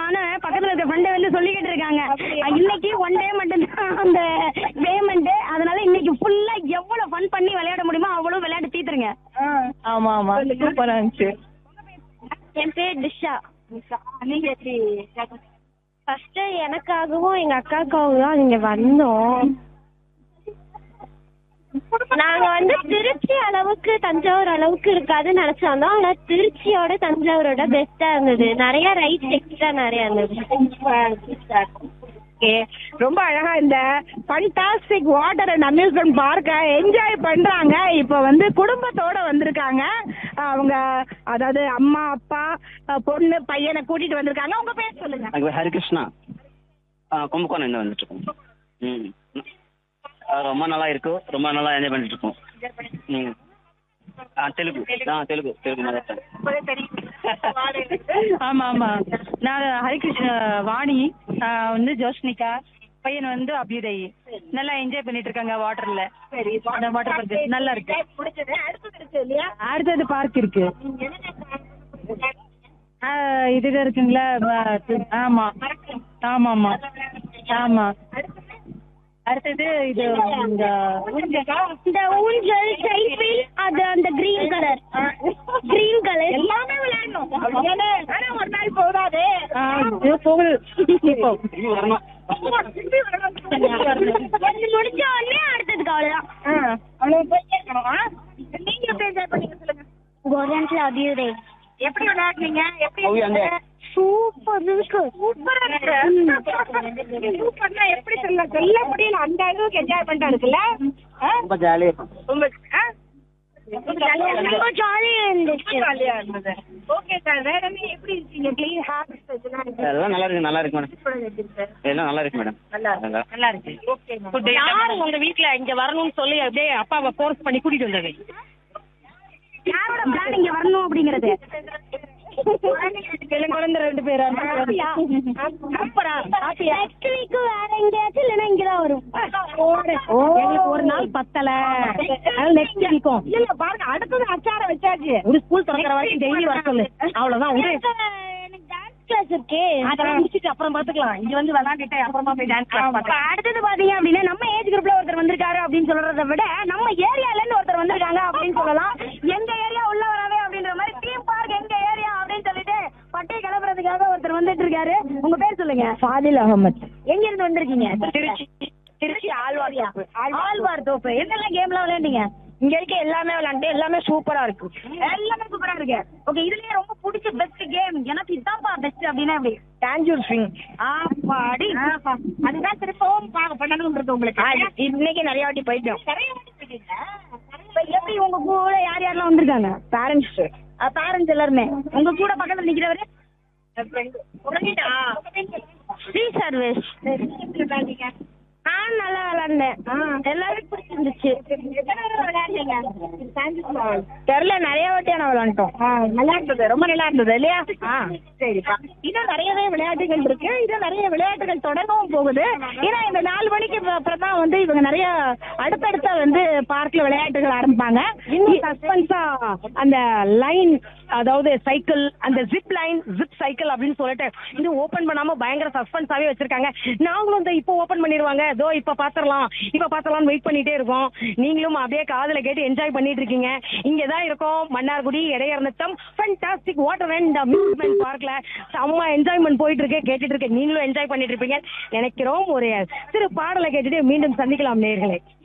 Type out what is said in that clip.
விளையாடலாம்னு பக்கத்துல இருக்க ஃப்ரெண்டு வந்து சொல்லிக்கிட்டு இருக்காங்க அஹ் இன்னைக்கு ஒன் டே மட்டும்தான் அந்த பேமெண்ட் அதனால இன்னைக்கு ஃபுல்லா எவ்வளவு ஃபன் பண்ணி விளையாட முடியுமோ அவ்வளவு விளையாட்டு தீத்துருங்க ஆமா ஆமா சூப்பரா இருந்துச்சு என் பேர் டிஷா நீங்க எப்படி ஃபர்ஸ்ட் எனக்காகவும் எங்க அக்காக்காகவும் தான் இங்க வந்தோம் நாங்க வந்து திருச்சி அளவுக்கு தஞ்சாவூர் அளவுக்கு இருக்காதுன்னு நினைச்சோம் வந்தோம் ஆனா திருச்சியோட தஞ்சாவூரோட பெஸ்டா இருந்தது நிறைய ரைட்ஸ் எக்ஸ்ட்ரா நிறைய இருந்தது ஓகே ரொம்ப அழகா இந்த ஃபண்டாஸ்டிக் வாட்டர் அண்ட் அம்யூஸ்மெண்ட் பார்க்க என்ஜாய் பண்றாங்க இப்ப வந்து குடும்பத்தோட வந்திருக்காங்க அவங்க அதாவது அம்மா அப்பா அஹ், பொண்ணு பையனை கூட்டிட்டு வந்திருக்காங்க உங்க பேர் சொல்லுங்க எனக்கு ஹரிகிருஷ்ணா ஆ கும்பகோணம் இருந்து வந்துட்டு இருக்கோம் ம் ஆ, ரொம்ப நல்லா இருக்கு ரொம்ப நல்லா என்ஜாய் பண்ணிட்டு இருக்கோம் ம் ஆ தெலுங்கு ஆ தெலுங்கு தெலுங்கு மதர் ஆமா ஆமா நான் ஹரிகிருஷ்ண வாணி ஆஹ் வந்து ஜோஷ்னிகா பையன் வந்து அபியுதய் நல்லா என்ஜாய் பண்ணிட்டு இருக்காங்க வாட்டர்ல சரி அந்த வாட்டர் பார்க் நல்லா இருக்கு பிடிச்சது அடுத்தது இருக்கு இல்லையா அடுத்தது பார்க் இருக்கு ஆஹ் இது இருக்குங்களா ஆஹ் ஆமா ஆமா ஆமா ஆமா அடுத்தது இது இந்த இந்த ஊஞ்சல் சைக்கிள் அது அந்த கிரீன் கலர் கிரீன் கலர் எல்லாமே விளையாடணும் அப்படிதானே? ஆனா ஒரு நாள் போதாது ஆஹ் இது போகுது இப்போ இங்கே வரணும் இது முடிச்ச உடனே அடுத்ததுக்கு அவ்வளவுதான் ஆ, அவ்வளவு போய் கேட்கணும் ஆ? நீங்க எப்படி என்ஜாய் பண்ணீங்க சொல்லுங்க கோரியன்ஸ்ல அபியுதய் எப்படி விளையாடுனீங்க எப்படி ஓவி அங்க. சூப்பர் இருக்கு சூப்பரா இருக்கு சூப்பர்னா எப்படி சொல்ல சொல்ல முடியல அந்த அளவுக்கு என்ஜாய் பண்ணிட்டு இருக்குல்ல ஆ? ரொம்ப ஜாலியாக இருக்கும் ரொம்ப ஆ? ரொம்ப jolly ஆ இருந்துச்சு. ரொம்ப ஜாலியா இருந்துச்சு ஜாலியா இருந்தது ஓகே சார் வேற என்ன எப்படி இருக்கீங்க க்ளீன் ஹேபிட்ஸ் வச்சுலாம் எல்லாம் நல்லா இருக்கு நல்லா இருக்கு மேடம் எல்லாம் நல்லா இருக்கு மேடம் நல்லா நல்லா நல்லா இருக்கு ஓகே யாரு உங்க வீட்ல இங்க வரணும்னு சொல்லி அப்படியே அப்பாவை ஃபோர்ஸ் பண்ணி கூட்டிட்டு வந்தது யாரோட பிளான் இங்க வரணும் அப்படிங்கறது குழந்தை ரெண்டு பேரா சூப்பரா நெக்ஸ்ட் வீக் வேற எங்கேயாச்சும் இல்லைன்னா இங்கதான் வரும் எங்களுக்கு ஒரு நாள் பத்தல அதனால நெக்ஸ்ட் வீக்கும் இல்ல பாருங்க அடுத்தது அச்சாரம் வச்சாச்சு ஒரு ஸ்கூல் திறக்கிற வரைக்கும் டெய்லி வர சொல்லு அவ்வளவுதான் விடு எனக்கு டான்ஸ் கிளாஸ் இருக்கு அதெல்லாம் முடிச்சிட்டு அப்புறம் பாத்துக்கலாம் இங்க வந்து விளையாண்டுட்டு அப்புறமா போய் டான்ஸ் கிளாஸ் இப்ப பாக்கலாம் அடுத்தது பாத்தீங்க அப்படின்னா நம்ம ஏஜ் குரூப்ல ஒருத்தர் வந்திருக்காரு அப்படின்னு சொல்றதை விட நம்ம ஏரியால இருந்து ஒருத்தர் வந்திருக்காங்க அப்படின்னு சொல்லலாம் எங்க ஏரியா உள்ள வரவே அப்படின்ற மாதிரி டீம் பார்க் எங்க ஏரியா அப்படின்னு சொல்லிட்டு பட்டை கிளப்புறதுக்காக ஒருத்தர் வந்துட்டு இருக்காரு உங்க பேர் சொல்லுங்க ஃபாதில் அகமத் எங்க இருந்து வந்திருக்கீங்க திருச்சி திருச்சி ஆழ்வார் தோப்பு. ஆழ்வார் தோப்பு என்னெல்லாம் கேம்லாம் விளையாண்டீங்க இங்க இருக்க எல்லாமே விளையாண்டு எல்லாமே சூப்பரா இருக்கு எல்லாமே சூப்பரா இருக்கு ஓகே இதுலயே ரொம்ப பிடிச்ச பெஸ்ட் கேம் எனக்கு இதான்ப்பா பெஸ்ட் அப்படின்னா எப்படி டாஞ்சூர் ஸ்விங் ஆப்பாடி அதுதான் திருப்பவும் பார்க்க பண்ணணும்ன்றது உங்களுக்கு இன்னைக்கு நிறைய வாட்டி போயிட்டோம் இப்ப எப்படி உங்க கூட யார் யாரெல்லாம் வந்திருக்காங்க பேரண்ட்ஸ் பேரண்ட்ஸ் எல்லாருமே உங்க கூட பக்கத்துல நிக்கிறவரு ஃப்ரீ சர்வீஸ் நான் நல்லா விளையாண்டேன் எல்லாரும் பிடிச்சிருந்துச்சு தெரியல நிறைய வாட்டி நான் விளையாண்டோம் நல்லா இருந்தது ரொம்ப நல்லா இருந்தது இல்லையா சரிப்பா இன்னும் நிறையவே விளையாட்டுகள் இருக்கு இன்னும் நிறைய விளையாட்டுகள் தொடரவும் போகுது ஏன்னா இந்த நாலு மணிக்கு அப்புறம் தான் வந்து இவங்க நிறைய அடுத்தடுத்த வந்து பார்க்ல விளையாட்டுகள் ஆரம்பிப்பாங்க இன்னும் சஸ்பென்ஸா அந்த லைன் அதாவது சைக்கிள் அந்த ஜிப் லைன் ஜிப் சைக்கிள் அப்படின்னு சொல்லிட்டு இது ஓபன் பண்ணாம பயங்கர சஸ்பென்ஸாவே வச்சிருக்காங்க நாங்களும் இந்த இப்போ ஓபன் பண்ணிடுவாங்க இதோ இப்ப பாத்திரலாம் இப்ப பாத்திரலாம் வெயிட் பண்ணிட்டே இருக்கோம் நீங்களும் அப்படியே காதுல கேட்டு என்ஜாய் பண்ணிட்டு இருக்கீங்க இங்க தான் இருக்கோம் மன்னார்குடி இடையர் நித்தம் ஃபண்டாஸ்டிக் வாட்டர் அண்ட் அம்யூஸ்மெண்ட் பார்க்ல செம்ம என்ஜாய்மெண்ட் போயிட்டு இருக்கு கேட்டுட்டு இருக்கு நீங்களும் என்ஜாய் பண்ணிட்டு இருப்பீங்க நினைக்கிறோம் ஒரு சிறு பாடலை கேட்டுட்டு மீண்டும் சந்திக்கலாம் நேர்களே